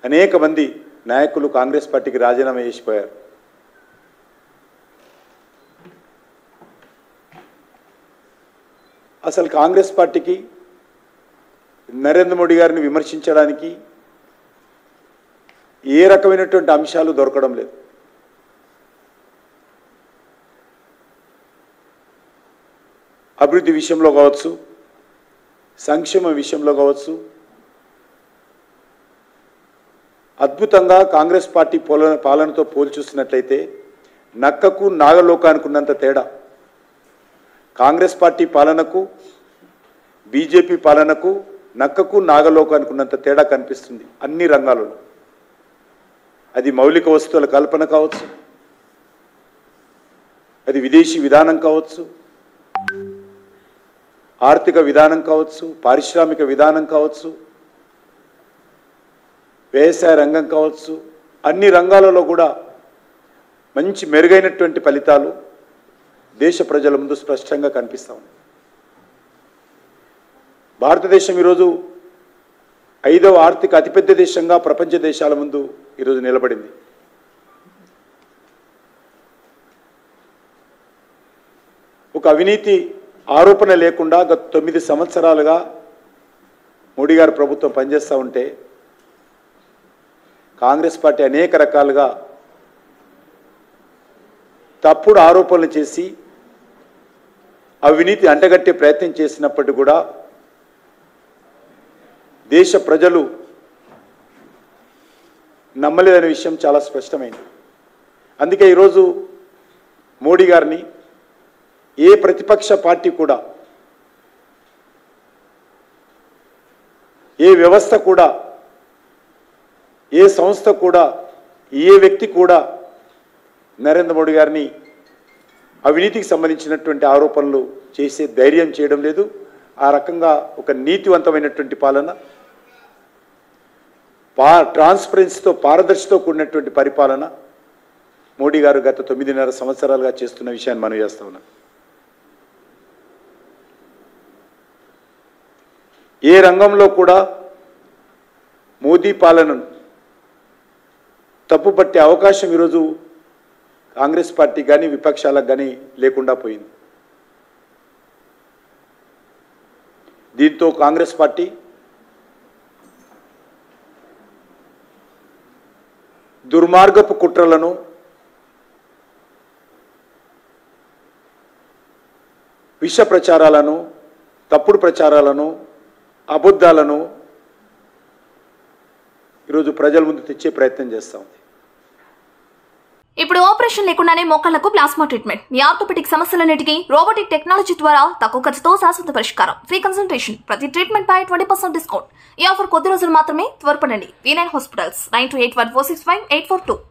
అనేక మంది నాయకులు కాంగ్రెస్ పార్టీకి రాజీనామా చేసిపోయారు అసలు కాంగ్రెస్ పార్టీకి నరేంద్ర మోడీ గారిని విమర్శించడానికి ఏ రకమైనటువంటి అంశాలు దొరకడం లేదు అభివృద్ధి విషయంలో కావచ్చు సంక్షేమ విషయంలో కావచ్చు అద్భుతంగా కాంగ్రెస్ పార్టీ పోల పాలనతో పోల్చూసినట్లయితే నక్కకు నాగలోకానికి ఉన్నంత తేడా కాంగ్రెస్ పార్టీ పాలనకు బీజేపీ పాలనకు నక్కకు నాగలోకానికి ఉన్నంత తేడా కనిపిస్తుంది అన్ని రంగాలలో అది మౌలిక వస్తువుల కల్పన కావచ్చు అది విదేశీ విధానం కావచ్చు ఆర్థిక విధానం కావచ్చు పారిశ్రామిక విధానం కావచ్చు వ్యవసాయ రంగం కావచ్చు అన్ని రంగాలలో కూడా మంచి మెరుగైనటువంటి ఫలితాలు దేశ ప్రజల ముందు స్పష్టంగా కనిపిస్తా ఉన్నాయి భారతదేశం ఈరోజు ఐదవ ఆర్థిక అతిపెద్ద దేశంగా ప్రపంచ దేశాల ముందు ఈరోజు నిలబడింది ఒక అవినీతి ఆరోపణ లేకుండా గత తొమ్మిది సంవత్సరాలుగా మోడీ గారు ప్రభుత్వం పనిచేస్తూ ఉంటే కాంగ్రెస్ పార్టీ అనేక రకాలుగా తప్పుడు ఆరోపణలు చేసి అవినీతి అంటగట్టే ప్రయత్నం చేసినప్పటికీ కూడా దేశ ప్రజలు నమ్మలేదనే విషయం చాలా స్పష్టమైంది అందుకే ఈరోజు మోడీ గారిని ఏ ప్రతిపక్ష పార్టీ కూడా ఏ వ్యవస్థ కూడా ఏ సంస్థ కూడా ఏ వ్యక్తి కూడా నరేంద్ర మోడీ గారిని అవినీతికి సంబంధించినటువంటి ఆరోపణలు చేసే ధైర్యం చేయడం లేదు ఆ రకంగా ఒక నీతివంతమైనటువంటి పాలన పా ట్రాన్స్పరెన్సీతో పారదర్శితో కూడినటువంటి పరిపాలన మోడీ గారు గత తొమ్మిదిన్నర సంవత్సరాలుగా చేస్తున్న విషయాన్ని మనం చేస్తా ఉన్నాం ఏ రంగంలో కూడా మోదీ పాలనను తప్పుపట్టే అవకాశం ఈరోజు కాంగ్రెస్ పార్టీ కానీ విపక్షాలకు కానీ లేకుండా పోయింది దీంతో కాంగ్రెస్ పార్టీ దుర్మార్గపు కుట్రలను విష ప్రచారాలను తప్పుడు ప్రచారాలను అబద్ధాలను ఈరోజు ప్రజల ముందు తెచ్చే ప్రయత్నం చేస్తూ ఉంది ఇప్పుడు ఆపరేషన్ లేకుండానే మోకాళ్లకు ప్లాస్మా ట్రీట్మెంట్ మీ ఆర్థోపెటిక్ సమస్యలన్నిటికీ రోబోటిక్ టెక్నాలజీ ద్వారా తక్కువ ఖర్చుతో శాశ్వత పరిష్కారం ఫ్రీ కన్సల్టేషన్ ప్రతి ట్రీట్మెంట్ పై ట్వంటీ పర్సెంట్ డిస్కౌంట్ ఈ ఆఫర్ కొద్ది రోజులు మాత్రమే త్వరపడండి V nine hospitals nine two eight one four six five eight four two